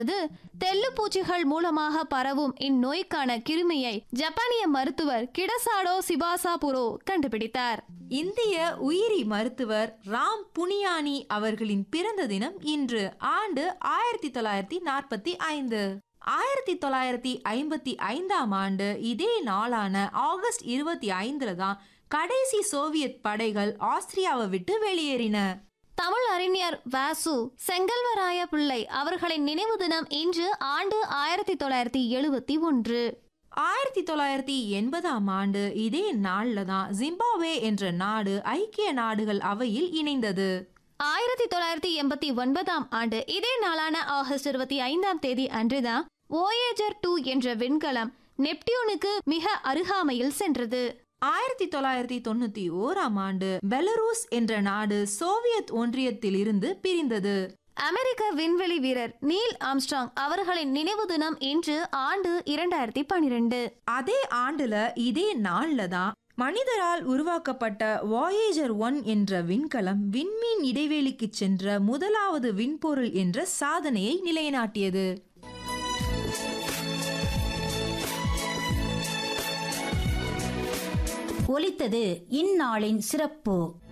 இது தெல்லுப்பூச்சிகள் மூலமாக பரவும் இந்நோய்க்கான கிருமியை ஜப்பானிய மருத்துவர் கிடசாடோ சிபாசா புரோ கண்டுபிடித்தார் இந்திய உயிரி மருத்துவர் ராம் புனியானி அவர்களின் பிறந்த தினம் இன்று ஆண்டு ஆயிரத்தி தொள்ளாயிரத்தி நாற்பத்தி ஐந்து ஆயிரத்தி தொள்ளாயிரத்தி ஐம்பத்தி ஐந்தாம் ஆண்டு இதே நாளான ஆகஸ்ட் இருபத்தி ஐந்துல தான் கடைசி சோவியத் படைகள் ஆஸ்திரியாவை விட்டு வெளியேறின தமிழ் அறிஞர் வாசு செங்கல்வராய பிள்ளை அவர்களின் நினைவு தினம் இன்று ஆண்டு ஆயிரத்தி தொள்ளாயிரத்தி எழுபத்தி ஒன்று ஆயிரத்தி தொள்ளாயிரத்தி எண்பதாம் ஆண்டு இதே நாள்ல தான் ஜிம்பாப்வே என்ற நாடு ஐக்கிய நாடுகள் அவையில் இணைந்தது ஆயிரத்தி தொள்ளாயிரத்தி எண்பத்தி ஒன்பதாம் ஆண்டு இதே நாளான ஆகஸ்ட் இருபத்தி ஐந்தாம் தேதி அன்றுதான் ஓயேஜர் டூ என்ற விண்கலம் நெப்டியூனுக்கு மிக அருகாமையில் சென்றது ஆயிரத்தி தொள்ளாயிரத்தி தொண்ணூத்தி ஓராம் ஆண்டு பெலரூஸ் என்ற நாடு சோவியத் ஒன்றியத்தில் இருந்து பிரிந்தது அமெரிக்க விண்வெளி வீரர் நீல் ஆம்ஸ்ட்ராங் அவர்களின் நினைவு தினம் இன்று ஆண்டு இரண்டாயிரத்தி பனிரெண்டு அதே ஆண்டுல இதே நாள்ல தான் மனிதரால் உருவாக்கப்பட்ட வாயேஜர் ஒன் என்ற விண்கலம் விண்மீன் இடைவெளிக்கு சென்ற முதலாவது விண்பொருள் என்ற சாதனையை நிலைநாட்டியது ஒலித்தது இந்நாளின் சிறப்பு